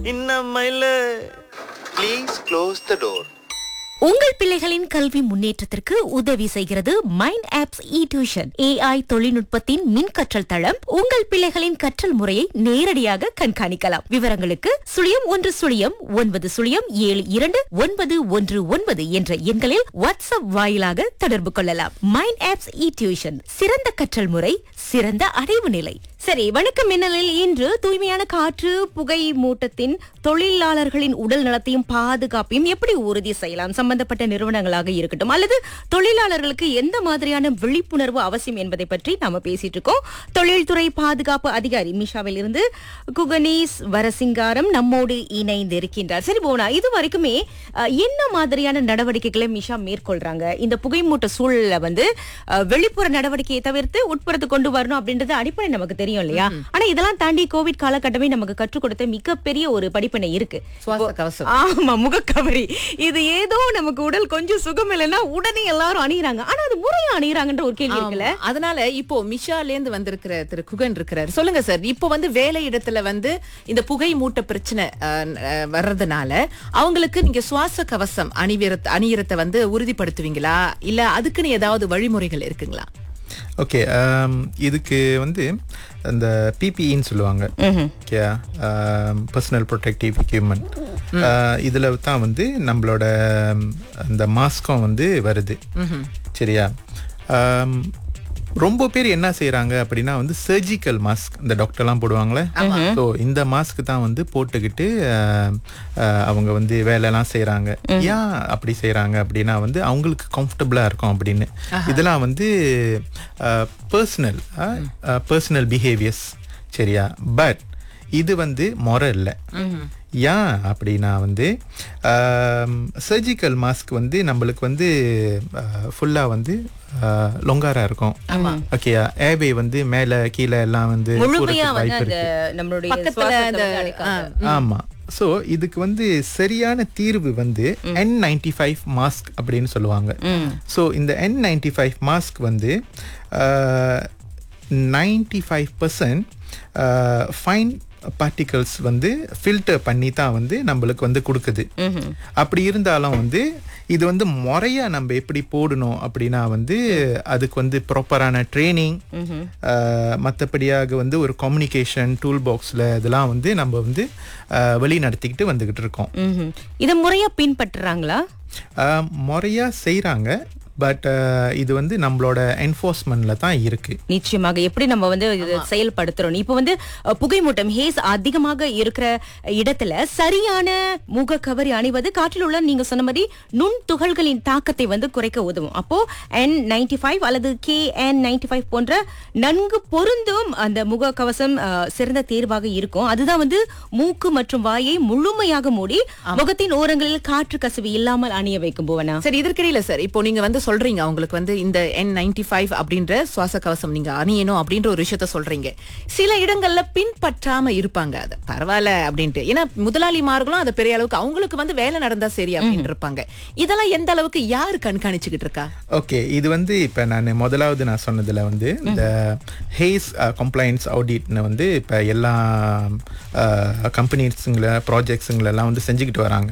இன்னமையில please close the door உங்கள் பிள்ளைகளின் கல்வி முன்னேற்றத்திற்கு உதவி செய்கிறது mind apps E tuition AI தொழில்நுட்பத்தின் மின் கற்றல் தளம் உங்கள் பிள்ளைகளின் கற்றல் முறையை நேரடியாக கண்காணிக்கலாம் விவரங்களுக்கு சுழியம் ஒன்று சுழியம் ஒன்பது சுழியம் ஏழு இரண்டு ஒன்பது ஒன்று ஒன்பது என்ற எண்களில் வாட்ஸ்அப் வாயிலாக தொடர்பு கொள்ளலாம் மைண்ட் ஆப்ஸ் இ டியூஷன் சிறந்த கற்றல் முறை சிறந்த அடைவு நிலை சரி வணக்கம் மின்னலில் இன்று தூய்மையான காற்று புகை மூட்டத்தின் தொழிலாளர்களின் உடல் நலத்தையும் பாதுகாப்பையும் எப்படி உறுதி செய்யலாம் சம்பந்தப்பட்ட நிறுவனங்களாக இருக்கட்டும் அல்லது தொழிலாளர்களுக்கு எந்த மாதிரியான விழிப்புணர்வு அவசியம் என்பதை பற்றி நாம பேசிட்டு இருக்கோம் தொழில்துறை பாதுகாப்பு அதிகாரி மிஷாவில் இருந்து குகனீஸ் வரசிங்காரம் நம்மோடு இணைந்து இருக்கின்றார் சரி போனா இது வரைக்குமே அஹ், என்ன மாதிரியான நடவடிக்கைகளை மிஷா மேற்கொள்றாங்க இந்த புகைமூட்ட சூழல வந்து அஹ், வெளிப்புற நடவடிக்கையை தவிர்த்து உட்புறத்து கொண்டு வரணும் அப்படின்றது அடிப்படை நமக்கு தெரியும் இல்லையா ஆனா இதெல்லாம் தாண்டி கோவிட் காலகட்டமே நமக்கு கற்றுக் கொடுத்த மிகப்பெரிய ஒரு படிப்பினை இருக்கு சுவாச கவசம் ஆமா முகக்கவரி இது ஏதோ நமக்கு உடல் கொஞ்சம் சுகம் இல்லைன்னா உடனே எல்லாரும் அணியிறாங்க ஆனா அது முறையா அணியிறாங்கன்ற ஒரு கேள்வி இருக்குல்ல ஆமா. அதனால இப்போ மிஷால இருந்து வந்திருக்கிற திரு குகன் இருக்கிறார் சொல்லுங்க சார் இப்போ வந்து வேலை இடத்துல வந்து இந்த புகை மூட்ட பிரச்சனை அஹ், அஹ், வர்றதுனால அவங்களுக்கு நீங்க சுவாச கவசம் அணிவிற அணியறத்தை வந்து உறுதிப்படுத்துவீங்களா இல்ல அதுக்குன்னு ஏதாவது வழிமுறைகள் இருக்குங்களா ஓகே இதுக்கு வந்து அந்த பிபிஇன்னு சொல்லுவாங்க ஓகே பர்சனல் ப்ரொடெக்டிவ் எக்யூப்மெண்ட் இதில் தான் வந்து நம்மளோட ம், அந்த மாஸ்க்கும் வந்து வருது சரியா ஆம், ரொம்ப பேர் என்ன செய்றாங்க அப்படின்னா வந்து சர்ஜிக்கல் மாஸ்க் இந்த டாக்டர்லாம் போடுவாங்களே ஸோ இந்த மாஸ்க் தான் வந்து போட்டுக்கிட்டு ஆம், ஆ, அவங்க வந்து வேலையெல்லாம் செய்றாங்க ஏன் அப்படி செய்றாங்க அப்படின்னா வந்து அவங்களுக்கு கம்ஃபர்டபுளாக இருக்கும் அப்படின்னு இதெல்லாம் வந்து பர்சனல் பர்சனல் பிஹேவியர்ஸ் சரியா பட் இது வந்து முறை இல்லை ஏன் அப்படின்னா வந்து சர்ஜிக்கல் மாஸ்க் வந்து நம்மளுக்கு வந்து ஃபுல்லாக வந்து லொங்காரா இருக்கும் ஓகேயா ஏபே வந்து மேலே கீழே எல்லாம் வந்து முழுமையா போறதுக்கு வந்து வாய்ப்பு அந்த இருக்கு நம்மளுடைய பக்கத்துல சுவாசத்தை அந்த வந்து அடைக்காது. ஆமா சோ இதுக்கு வந்து சரியான தீர்வு வந்து என் நைன்டி ஃபைவ் மாஸ்க் அப்படின்னு சொல்லுவாங்க சோ இந்த என் நைன்டி ஃபைவ் மாஸ்க் வந்து ninety five percent fine particles வந்து ஃபில்டர் பண்ணி தான் வந்து நம்மளுக்கு வந்து கொடுக்குது அப்படி இருந்தாலும் வந்து இது வந்து முறையா நம்ம எப்படி போடணும் அப்படின்னா வந்து அதுக்கு வந்து ப்ராப்பரான ட்ரைனிங் மற்றபடியாக வந்து ஒரு கம்யூனிகேஷன் டூல் பாக்ஸில் இதெல்லாம் வந்து நம்ம வந்து அஹ், வழி நடத்திக்கிட்டு வந்துக்கிட்டு இருக்கோம் ம்ஹும். இத முறையா பின்பற்றுறாங்களா அஹ், முறையா செய்கிறாங்க பட் இது வந்து நம்மளோட என்ஃபோர்ஸ்மெண்ட்ல தான் இருக்கு நிச்சயமாக எப்படி நம்ம வந்து இதை செயல்படுத்துறோம் இப்ப வந்து அஹ், புகைமூட்டம் ஹேஸ் அதிகமாக இருக்கிற இடத்துல சரியான முகக்கவரி அணிவது காற்றில் உள்ள நீங்க சொன்ன மாதிரி நுண் துகள்களின் தாக்கத்தை வந்து குறைக்க உதவும் அப்போ என் நைன்டி ஃபைவ் அல்லது கே என் நைன்டி ஃபைவ் போன்ற நன்கு பொருந்தும் அந்த முகக்கவசம் அஹ், சிறந்த தேர்வாக இருக்கும் அதுதான் வந்து மூக்கு மற்றும் வாயை முழுமையாக மூடி முகத்தின் ஓரங்களில் காற்று கசிவு இல்லாமல் அணிய வைக்கும் போவனா சரி இதற்கிடையில சார் இப்போ நீங்க வந்து சொல்றீங்க அவங்களுக்கு வந்து இந்த என் நைன்டி ஃபைவ் அப்படின்ற சுவாச கவசம் நீங்க அணியணும் அப்படின்ற ஒரு விஷயத்த சொல்றீங்க சில இடங்கள்ல பின்பற்றாம இருப்பாங்க அது பரவாயில்ல அப்படின்ட்டு ஏன்னா முதலாளிமார்களும் அதை பெரிய அளவுக்கு அவங்களுக்கு வந்து வேலை நடந்தா சரி அப்படின்னு இருப்பாங்க இதெல்லாம் எந்த அளவுக்கு யாரு கண்காணிச்சுக்கிட்டு இருக்கா ஓகே இது வந்து இப்போ நான் முதலாவது நான் சொன்னதில் வந்து இந்த ஹேஸ் கம்ப்ளைண்ட்ஸ் ஆடிட்னு வந்து இப்போ எல்லா கம்பெனிஸுங்கள ப்ராஜெக்ட்ஸுங்களெல்லாம் வந்து செஞ்சுக்கிட்டு வராங்க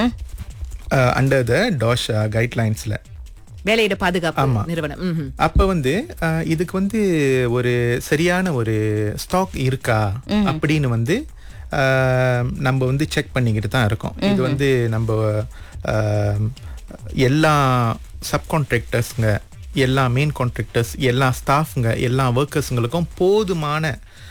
அண்டர் த டாஷ் கைட்லைன்ஸில் வேலையிட பாதுகாப்பு நிறுவனம் ம்ஹும். அப்ப வந்து அஹ், இதுக்கு வந்து ஒரு சரியான ஒரு ஸ்டாக் இருக்கா அப்படின்னு வந்து அஹ், நம்ம வந்து செக் பண்ணிக்கிட்டு தான் இருக்கோம் இது வந்து நம்ம அஹ், எல்லா சப்கான்ட்ராக்டர்ஸுங்க எல்லா மெயின் கான்ட்ராக்டர்ஸ் எல்லா ஸ்டாஃப்ங்க எல்லா ஒர்க்கர்ஸுங்களுக்கும் போதுமான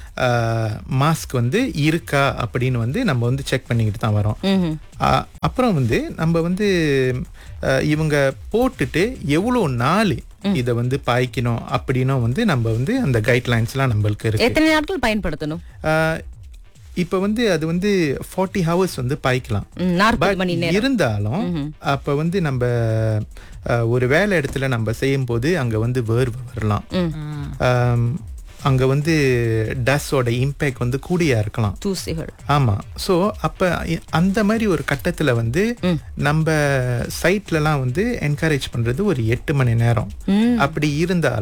மாஸ்க் வந்து இருக்கா அப்படின்னு வந்து நம்ம வந்து செக் பண்ணிக்கிட்டு தான் வரோம் அ- அப்புறம் வந்து நம்ம வந்து அஹ், இவங்க போட்டுட்டு எவ்வளோ நாள் இதை வந்து பாய்க்கணும் அப்படின்னும் வந்து நம்ம வந்து அந்த கைட்லைன்ஸ்லாம் நம்மளுக்கு இருக்கு எத்தனை நாட்கள் பயன்படுத்தணும் அஹ், இப்போ வந்து அது வந்து ஃபார்ட்டி ஹவர்ஸ் வந்து பாய்க்கலாம் ம், நாற்பது But மணி நேரம் இருந்தாலும் அப்ப வந்து நம்ம அஹ், ஒரு வேலை இடத்துல நம்ம செய்யும் போது அங்க வந்து வேர்வை வரலாம் ஆம், அங்க வந்து டஸ்டோட இம்பேக்ட் வந்து கூடியா இருக்கலாம் தூசிகள் ஆமா சோ அப்ப இ- அந்த மாதிரி ஒரு கட்டத்துல வந்து நம்ம சைட்லலாம் வந்து என்கரேஜ் பண்றது ஒரு எட்டு மணி நேரம் அப்படி இருந்தாலும்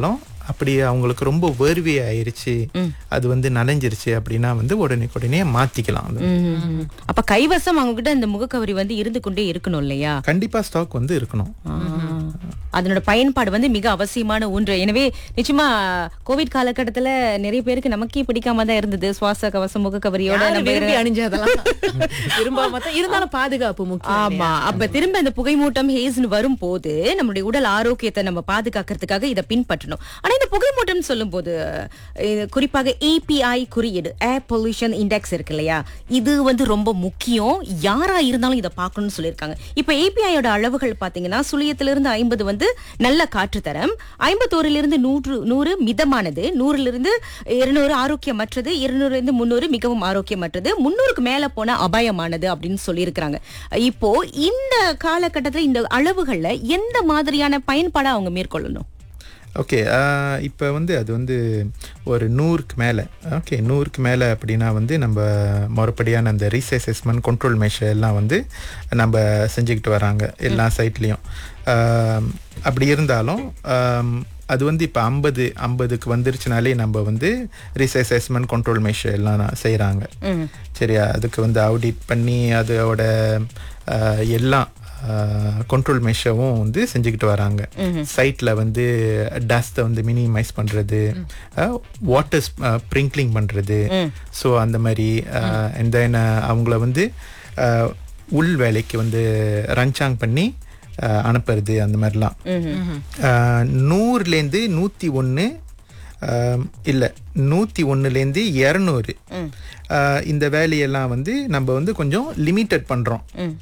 அப்படி அவங்களுக்கு ரொம்ப வேர்வை ஆயிருச்சு அது வந்து நனைஞ்சிருச்சு அப்படின்னா வந்து உடனே உடனே மாத்திக்கலாம் அது. ம்ஹும். அப்ப கைவசம் அவங்க கிட்ட இந்த முகக்கவரி வந்து இருந்து கொண்டே இருக்கணும் இல்லையா கண்டிப்பா ஸ்டாக் வந்து இருக்கணும் ஆ. அதனோட பயன்பாடு வந்து மிக அவசியமான ஒன்று எனவே நிச்சயமா கோவிட் காலகட்டத்துல நிறைய பேருக்கு நமக்கே பிடிக்காம தான் இருந்தது சுவாச கவசம் முகக்கவரியோட யாரு நம்ம விரும்பி அணிஞ்சதெல்லாம் விரும்பாம தான் இருந்தாலும் பாதுகாப்பு முக்கியம் ஆமா அப்ப திரும்ப இந்த புகைமூட்டம் ஹேஸ்னு வரும்போது நம்மளுடைய உடல் ஆரோக்கியத்தை நம்ம பாதுகாக்கிறதுக்காக இதை பின்பற்றணும் ஆனா இந்த புகைமூட்டம் சொல்லும் போது இது குறிப்பாக ஏபிஐ குறியீடு ஏர் பொல்யூஷன் இண்டெக்ஸ் இருக்கு இல்லையா இது வந்து ரொம்ப முக்கியம் யாரா இருந்தாலும் இதை பார்க்கணும்னு சொல்லியிருக்காங்க இப்ப ஏபிஐயோட அளவுகள் பாத்தீங்கன்னா சுழியத்திலிருந்து ஐம்பது வந்து நல்ல காற்று தரம் ஐம்பத்தோரிலிருந்து நூற்று நூறு மிதமானது நூறிலிருந்து இருநூறு ஆரோக்கியமற்றது இருநூறுல இருந்து முன்னூறு மிகவும் ஆரோக்கியமற்றது முன்னூறுக்கு மேல போன அபாயமானது அப்படின்னு சொல்லியிருக்கிறாங்க இப்போ இந்த காலகட்டத்துல இந்த அளவுகள்ல எந்த மாதிரியான பயன்பாடை அவங்க மேற்கொள்ளணும் ஓகே இப்போ வந்து அது வந்து ஒரு நூறுக்கு மேலே ஓகே நூறுக்கு மேலே அப்படின்னா வந்து நம்ம மறுபடியான அந்த ரீசைசஸ்மெண்ட் கண்ட்ரோல் மெஷர் எல்லாம் வந்து நம்ம செஞ்சுக்கிட்டு வராங்க எல்லா சைட்லேயும் அப்படி இருந்தாலும் ஆம், அது வந்து இப்போ ஐம்பது ஐம்பதுக்கு வந்துருச்சுனாலே நம்ம வந்து ரீசைசஸ்மெண்ட் கண்ட்ரோல் மெஷர் எல்லாம் செய்கிறாங்க சரியா அதுக்கு வந்து ஆடிட் பண்ணி அதோட ஆஹ், எல்லாம் கண்ட்ரோல் மெஷரும் வந்து செஞ்சுக்கிட்டு வராங்க சைட்ல வந்து டஸ்ட்டை வந்து மினிமைஸ் பண்றது வாட்டர் ஸ்ப்ரிங்க்லிங் பண்றது ஸோ அந்த மாதிரி அண்ட் தென் அவங்கள வந்து அஹ், உள் வேலைக்கு வந்து ரன்சாங் பண்ணி அஹ், அனுப்புறது அந்த மாதிரிலாம் அஹ், நூறுலேருந்து நூற்றி ஒன்று இல்லை நூற்றி ஒன்றுலேருந்து இரநூறு இந்த வேலையெல்லாம் வந்து நம்ம வந்து கொஞ்சம் லிமிட்டட் பண்ணுறோம்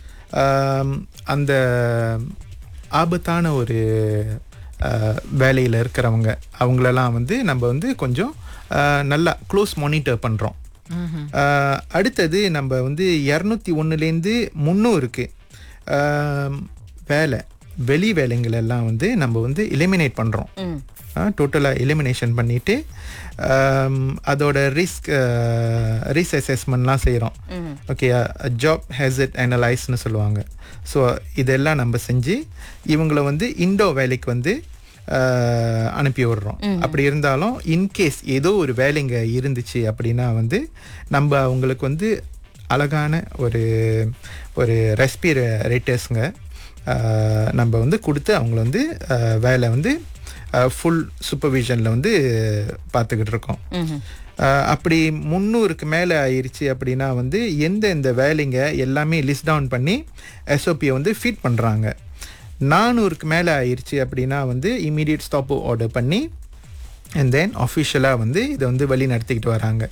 அந்த ஆபத்தான ஒரு வேலையில் இருக்கிறவங்க அவங்களெல்லாம் வந்து நம்ம வந்து கொஞ்சம் அஹ், நல்லா க்ளோஸ் மானிட்டர் பண்ணுறோம் அடுத்தது நம்ம வந்து இரநூத்தி ஒன்றுலேருந்து முந்நூறுக்கு ஆம், வேலை வெளி வேலைங்கள் எல்லாம் வந்து நம்ம வந்து எலிமினேட் பண்ணுறோம் டோட்டலாக எலிமினேஷன் பண்ணிட்டு ஆம், அதோட ரிஸ்க் ரிஸ்க் அசஸ்மெண்ட்லாம் செய்கிறோம் ஓகே ஜாப் ஹேசட் அனலைஸ்னு சொல்லுவாங்க ஸோ இதெல்லாம் நம்ம செஞ்சு இவங்கள வந்து இண்டோ வேலைக்கு வந்து ஆஹ், அனுப்பி விடுறோம் அப்படி இருந்தாலும் இன்கேஸ் ஏதோ ஒரு வேலைங்க இருந்துச்சு அப்படின்னா வந்து நம்ம அவங்களுக்கு வந்து அழகான ஒரு ஒரு ரெஸ்பிரேட்டர்ஸுங்க நம்ம வந்து கொடுத்து அவங்கள வந்து ஆஹ், வேலை வந்து ஃபுல் சூப்பர்விஷனில் வந்து பார்த்துக்கிட்டு இருக்கோம் ஆஹ், அப்படி முந்நூறுக்கு மேலே ஆயிருச்சு அப்படின்னா வந்து எந்த எந்த வேலைங்க எல்லாமே லிஸ்ட் டவுன் பண்ணி எஸ்ஓபியை வந்து ஃபீட் பண்ணுறாங்க நானூறுக்கு மேலே ஆயிருச்சு அப்படின்னா வந்து இமீடியட் ஸ்டாப் ஆர்டர் பண்ணி அண்ட் தென் அஃபிஷியலாக வந்து இதை வந்து வழி நடத்திக்கிட்டு வராங்க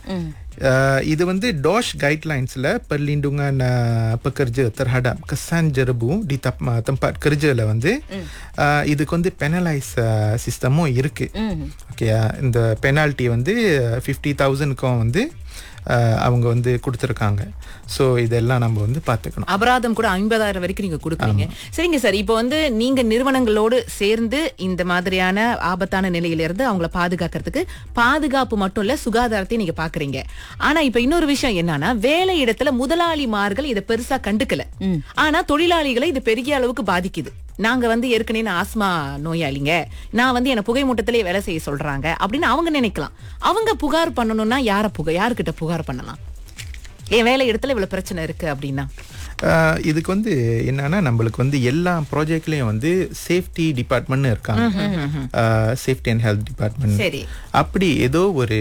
அஹ் இது வந்து டோஷ் கைட்லைன்ஸில் perlindungan uh, pekerja terhadap kesan jerebu di tap- uh, tempat kerjaல வந்து uh, இதுக்கு வந்து பெனலைஸ் சிஸ்டமும் இருக்கு ஓகே இந்த பெனால்ட்டி வந்து ஃபிஃப்டி தௌசண்ட்க்கும் வந்து uh, அவங்க வந்து கொடுத்துருக்காங்க ஸோ இதெல்லாம் நம்ம வந்து பார்த்துக்கணும் அபராதம் கூட ஐம்பதாயிரம் வரைக்கும் நீங்க கொடுக்குறீங்க சரிங்க சார் இப்போ வந்து நீங்க நிறுவனங்களோடு சேர்ந்து இந்த மாதிரியான ஆபத்தான நிலையில இருந்து அவங்கள பாதுகாக்கிறதுக்கு பாதுகாப்பு மட்டும் இல்ல சுகாதாரத்தையும் நீங்க பாக்குறீங்க ஆனா இப்ப இன்னொரு விஷயம் என்னன்னா வேலை இடத்துல முதலாளிமார்கள் இதை பெருசா கண்டுக்கல ஆனா தொழிலாளிகளை இது பெரிய அளவுக்கு பாதிக்குது நாங்க வந்து ஏற்கனவே நான் ஆஸ்மா நோயாளிங்க நான் வந்து என்ன புகை மூட்டத்திலே வேலை செய்ய சொல்றாங்க அப்படின்னு அவங்க நினைக்கலாம் அவங்க புகார் பண்ணணும்னா யார புகை யாருக்கிட்ட புகார் பண்ணலாம் என் வேலை இடத்துல இவ்வளவு பிரச்சனை இருக்கு அப்படின்னா ஆஹ் இதுக்கு வந்து என்னன்னா நம்மளுக்கு வந்து எல்லா ப்ராஜெக்ட்லயும் வந்து சேஃப்டி டிபார்ட்மெண்ட் இருக்காங்க சேஃப்டி அண்ட் ஹெல்த் டிபார்ட்மெண்ட் சரி. அப்படி ஏதோ ஒரு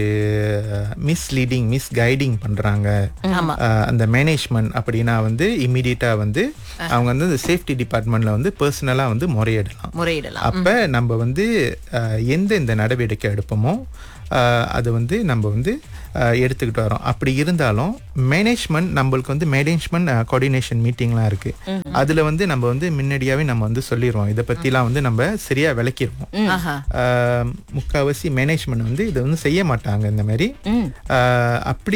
மிஸ்லீடிங் மிஸ் கைடிங் பண்றாங்க ஆமா. ஆஹ் அந்த மேனேஜ்மெண்ட் அப்படின்னா வந்து இம்மிடியட்டா வந்து அவங்க வந்து இந்த சேஃப்டி டிபார்ட்மெண்ட்ல வந்து பர்சனலா வந்து முறையிடலாம் முறையிடலாம் அப்ப நம்ம வந்து அஹ், எந்த இந்த நடவடிக்கை எடுப்போமோ அஹ், அது வந்து நம்ம வந்து அஹ், எடுத்துக்கிட்டு வரோம் அப்படி இருந்தாலும் மேனேஜ்மெண்ட் நம்மளுக்கு வந்து மேனேஜ்மெண்ட் கோஆர்டினேஷன் மீட்டிங்லாம் இருக்கு அதுல வந்து நம்ம வந்து முன்னாடியாவே நம்ம வந்து சொல்லிடுவோம் இதை பத்திலாம் வந்து நம்ம சரியா விளக்கிடுவோம் ஆஹா அஹ், முக்காவாசி மேனேஜ்மெண்ட் வந்து இதை வந்து செய்ய மாட்டாங்க இந்த மாதிரி அஹ், அப்படி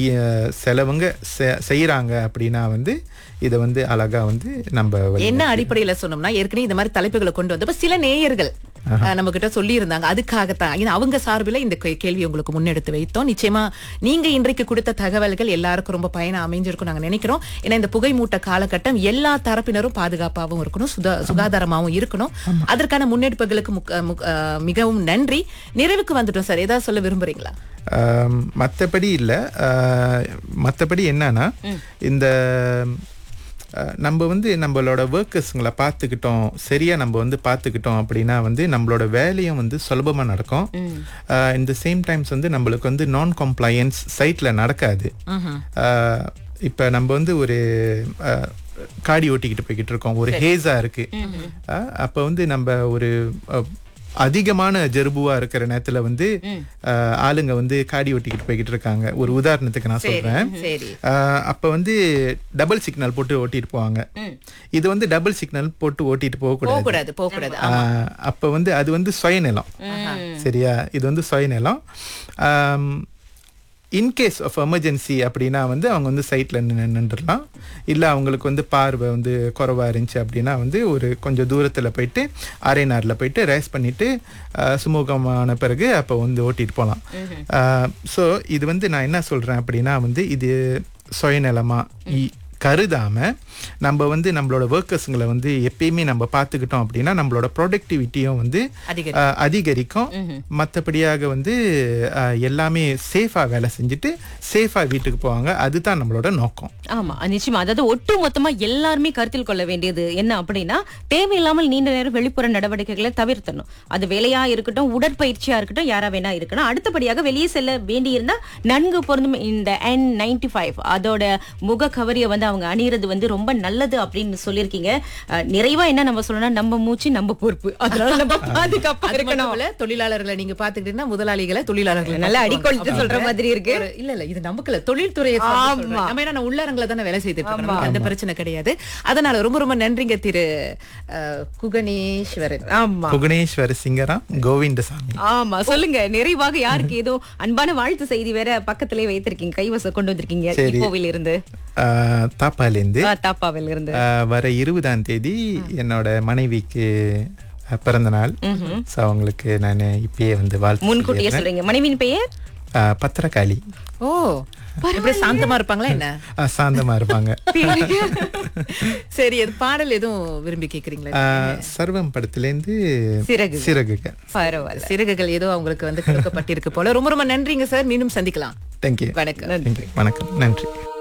இ- சிலவங்க செ- செய்யறாங்க அப்படின்னா வந்து இதை வந்து அழகா வந்து நம்ம வழி- என்ன அடிப்படையில சொன்னோம்னா ஏற்கனவே இந்த மாதிரி தலைப்புகளை கொண்டு வந்தப்ப சில நேயர்கள் நம்ம கிட்ட சொல்லி இருந்தாங்க அதுக்காகத்தான் ஏன்னா அவங்க சார்பில் இந்த கே- கேள்வி உங்களுக்கு முன்னெடுத்து வைத்தோம் நிச்சயமா நீங்க இன்றைக்கு கொடுத்த தகவல்கள் எல்லாருக்கும் ரொம்ப பயனா அமைஞ்சிருக்கும் நாங்க நினைக்கிறோம் ஏன்னா இந்த புகை மூட்ட காலகட்டம் எல்லா தரப்பினரும் பாதுகாப்பாகவும் இருக்கணும் சுதா சுகாதாரமாகவும் இருக்கணும் அதற்கான முன்னெடுப்புகளுக்கு முக்க- முக்க- அஹ் மிகவும் நன்றி நிறைவுக்கு வந்துட்டோம் சார் ஏதாவது சொல்ல விரும்புறீங்களா மற்றபடி இல்லை மற்றபடி என்னன்னா இந்த அஹ், நம்ம வந்து நம்மளோட ஒர்க்கர்ஸுங்களை பார்த்துக்கிட்டோம் சரியா நம்ம வந்து பார்த்துக்கிட்டோம் அப்படின்னா வந்து நம்மளோட வேலையும் வந்து சுலபமாக நடக்கும் இந்த சேம் டைம்ஸ் வந்து நம்மளுக்கு வந்து நான் கம்ப்ளையன்ஸ் சைட்டில் நடக்காது அஹ், இப்ப நம்ம வந்து ஒரு அஹ், காடி ஓட்டிக்கிட்டு போய்கிட்டு இருக்கோம் ஒரு ஹேஸா இருக்கு அஹ், அப்ப வந்து நம்ம ஒரு அஹ், அதிகமான ஜெருபுவா இருக்கிற நேரத்துல வந்து அஹ், ஆளுங்க வந்து காடி ஓட்டிக்கிட்டு போய்கிட்டு இருக்காங்க ஒரு உதாரணத்துக்கு நான் சொல்றேன் சரி அஹ், அப்ப வந்து டபுள் சிக்னல் போட்டு ஓட்டிட்டு போவாங்க இது வந்து டபுள் சிக்னல் போட்டு ஓட்டிட்டு போக கூடாது போகக்கூடாது போகக்கூடாது ஆஹ் அப்ப வந்து அது வந்து சுயநிலம் சரியா இது வந்து சுயநிலம் இன்கேஸ் ஆஃப் எமர்ஜென்சி அப்படின்னா வந்து அவங்க வந்து சைட்ல நின்றுடலாம் இல்ல அவங்களுக்கு வந்து பார்வை வந்து குறைவா இருந்துச்சு அப்படின்னா வந்து ஒரு கொஞ்சம் தூரத்துல போயிட்டு அரைநார்ல போயிட்டு ரேஸ் பண்ணிட்டு ஆஹ் சுமூகமான பிறகு அப்போ வந்து ஓட்டிட்டு போகலாம் ஸோ இது வந்து நான் என்ன சொல்றேன் அப்படின்னா வந்து இது சுயநலமா இ- கருதாம நம்ம வந்து நம்மளோட ஒர்க்கர்ஸுங்களை வந்து எப்பயுமே நம்ம பார்த்துக்கிட்டோம் அப்படின்னா நம்மளோட ப்ரொடக்டிவிட்டியும் வந்து அதிகரிக்கும். ஆஹ், அதிகரிக்கும் மற்றபடியாக வந்து ஆஹ், எல்லாமே சேஃபா வேலை செஞ்சுட்டு சேஃபா வீட்டுக்கு போவாங்க அதுதான் நம்மளோட நோக்கம் ஆமா நிச்சயமா அதாவது ஒட்டு மொத்தமா எல்லாருமே கருத்தில் கொள்ள வேண்டியது என்ன அப்படின்னா தேவையில்லாமல் நீண்ட நேரம் வெளிப்புற நடவடிக்கைகளை தவிர்த்தணும் அது வேலையா இருக்கட்டும் உடற்பயிற்சியா இருக்கட்டும் யாரா வேணா இருக்கணும் அடுத்தபடியாக வெளியே செல்ல வேண்டியிருந்தா நன்கு பொருந்தும் இந்த என் நைன்டி ஃபைவ் அதோட முக கவரியை வந்து அவங்க அணியிறது வந்து ரொம்ப நல்லது அப்படின்னு சொல்லியிருக்கீங்க அஹ், நிறைவா என்ன நம்ம சொல்லணும் நம்ம மூச்சு நம்ம பொறுப்பு அதனால நம்ம பாதுகாப்பா அது இருக்கணும் மட்டும் இல்ல, தொழிலாளர்களை நீங்க பாத்துக்கிட்டீங்கன்னா முதலாளிகளை தொழிலாளர்களை நல்லா பார்த்துக்குவாங்க. அடிக்கொள்ளிட்டு சொல்ற அப்படிங்கிற மாதிரி இருக்கு. ஒரு- இல்ல இல்ல இது நமக்குல தொழில்துறையை சார்ந்து ஆமா. சொல்றேன். நம்ம என்ன உள்ளரங்களை தானே வேலை செய்துட்டு இருக்கோம் நமக்கு அந்த பிரச்சனை கிடையாது அதனால ரொம்ப ரொம்ப நன்றிங்க திரு அஹ், குகணேஸ்வரன் ஆமா புவனேஸ்வர சிங்கராம் கோவிந்தசாமி ஆமா சொல்லுங்க நிறைவாக யாருக்கு ஏதோ அன்பான வாழ்த்து செய்தி வேற பக்கத்திலே வைத்திருக்கீங்க கைவசம் கொண்டு வந்திருக்கீங்க சரி. இப்போவில் இருந்து ஆஹ், தாப்பாலேருந்து ஆ, தாப்பாவில் இருந்து ஆஹ், வர இருபதாம் தேதி என்னோட மனைவிக்கு ஆஹ், பிறந்த நாள் ஸோ அவங்களுக்கு நான் இப்பயே வந்து வாழ்த்து முன்கூட்டியே சொல்லிடுறேன். சொல்றீங்க மனைவியின் பெயர் ஆஹ், பத்திரகாளி ஓ எப்படி சாந்தமா இருப்பாங்களா என்ன ஆஹ், சாந்தமா இருப்பாங்க சரி அது பாடல் எதுவும் விரும்பி கேக்குறீங்களா ஆஹ், சர்வம் படத்துலேருந்து சிறகு சிறகுகள் பரவாயில்ல சிறகுகள் ஏதோ அவங்களுக்கு வந்து கொடுக்கப்பட்டிருக்கு போல ரொம்ப ரொம்ப நன்றிங்க சார் மீண்டும் சந்திக்கலாம் தேங்க்யூ வணக்கம் வணக்கம் நன்றி